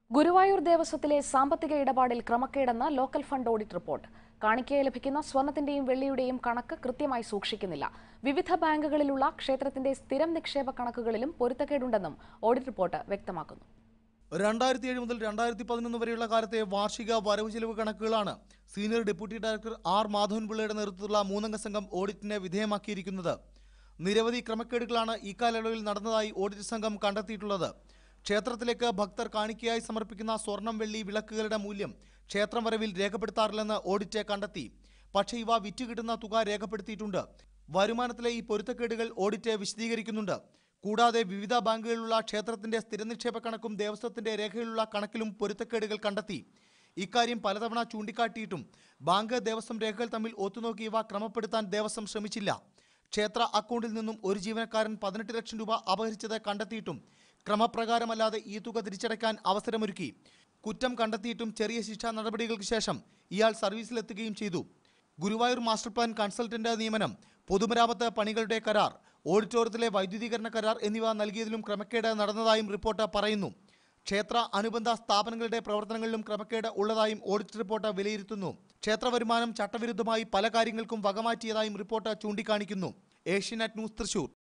ഗുരുവായൂർ ദേവസ്വത്തിലെ സാമ്പത്തിക ഇടപാടിൽ ക്രമക്കേടെന്ന് ലോക്കൽ ഫണ്ട് ഓഡിറ്റ് റിപ്പോർട്ട് കാണിക്കയായി ലഭിക്കുന്ന സ്വർണത്തിന്റെയും വെള്ളിയുടെയും കണക്ക് കൃത്യമായി സൂക്ഷിക്കുന്നില്ല വിവിധ ബാങ്കുകളിലുള്ള ക്ഷേത്രത്തിന്റെ സ്ഥിരം നിക്ഷേപ കണക്കുകളിലും പൊരുത്തക്കേടുണ്ടെന്നും ഓഡിറ്റ് റിപ്പോർട്ട് വ്യക്തമാക്കുന്നു രണ്ടായിരത്തി ഏഴ് മുതൽ രണ്ടായിരത്തി പതിനൊന്ന് വരെയുള്ള കാലത്തെ വാർഷിക വരവ് ചെലവ് കണക്കുകളാണ് സീനിയർ ഡെപ്യൂട്ടി ഡയറക്ടർ ആർ മാധവൻപിള്ളയുടെ നേതൃത്വത്തിലുള്ള മൂന്നംഗ സംഘം ഓഡിറ്റിന് വിധേയമാക്കിയിരിക്കുന്നത് നിരവധി ക്രമക്കേടുകളാണ് ഈ കാലയളവിൽ നടന്നതായി ഓഡിറ്റ് സംഘം കണ്ടെത്തിയിട്ടുള്ളത് ക്ഷേത്രത്തിലേക്ക് ഭക്തർ കാണിക്കയായി സമർപ്പിക്കുന്ന സ്വർണം വെള്ളി വിളക്കുകളുടെ മൂല്യം ക്ഷേത്രം വരവിൽ രേഖപ്പെടുത്താറില്ലെന്ന് ഓഡിറ്റ് കണ്ടെത്തി പക്ഷേ ഇവ വിറ്റുകിട്ടുന്ന തുക രേഖപ്പെടുത്തിയിട്ടുണ്ട് വരുമാനത്തിലെ ഈ പൊരുത്തക്കേടുകൾ ഓഡിറ്റ് വിശദീകരിക്കുന്നുണ്ട് കൂടാതെ വിവിധ ബാങ്കുകളിലുള്ള ക്ഷേത്രത്തിന്റെ സ്ഥിര നിക്ഷേപ കണക്കും ദേവസ്വത്തിന്റെ രേഖയിലുള്ള കണക്കിലും പൊരുത്തക്കേടുകൾ കണ്ടെത്തി ഇക്കാര്യം പലതവണ ചൂണ്ടിക്കാട്ടിയിട്ടും ബാങ്ക് ദേവസ്വം രേഖകൾ തമ്മിൽ ഒത്തുനോക്കി ഇവ ക്രമപ്പെടുത്താൻ ദേവസ്വം ശ്രമിച്ചില്ല ക്ഷേത്ര അക്കൗണ്ടിൽ നിന്നും ഒരു ജീവനക്കാരൻ പതിനെട്ട് ലക്ഷം രൂപ അപഹരിച്ചത് കണ്ടെത്തിയിട്ടും ക്രമപ്രകാരമല്ലാതെ ഈ തുക തിരിച്ചടയ്ക്കാൻ അവസരമൊരുക്കി കുറ്റം കണ്ടെത്തിയിട്ടും ചെറിയ ശിക്ഷാ നടപടികൾക്ക് ശേഷം ഇയാൾ സർവീസിലെത്തുകയും ചെയ്തു ഗുരുവായൂർ മാസ്റ്റർ പ്ലാൻ കൺസൾട്ടന്റ് നിയമനം പൊതുമരാമത്ത് പണികളുടെ കരാർ ഓഡിറ്റോറിയത്തിലെ വൈദ്യുതീകരണ കരാർ എന്നിവ നൽകിയതിലും ക്രമക്കേട് നടന്നതായും റിപ്പോർട്ട് പറയുന്നു ക്ഷേത്ര അനുബന്ധ സ്ഥാപനങ്ങളുടെ പ്രവർത്തനങ്ങളിലും ക്രമക്കേട് ഉള്ളതായും ഓഡിറ്റ് റിപ്പോർട്ട് വിലയിരുത്തുന്നു ക്ഷേത്ര വരുമാനം ചട്ടവിരുദ്ധമായി പല കാര്യങ്ങൾക്കും വകമാറ്റിയതായും റിപ്പോർട്ട് ചൂണ്ടിക്കാണിക്കുന്നു ഏഷ്യനെറ്റ് ന്യൂസ് തൃശൂർ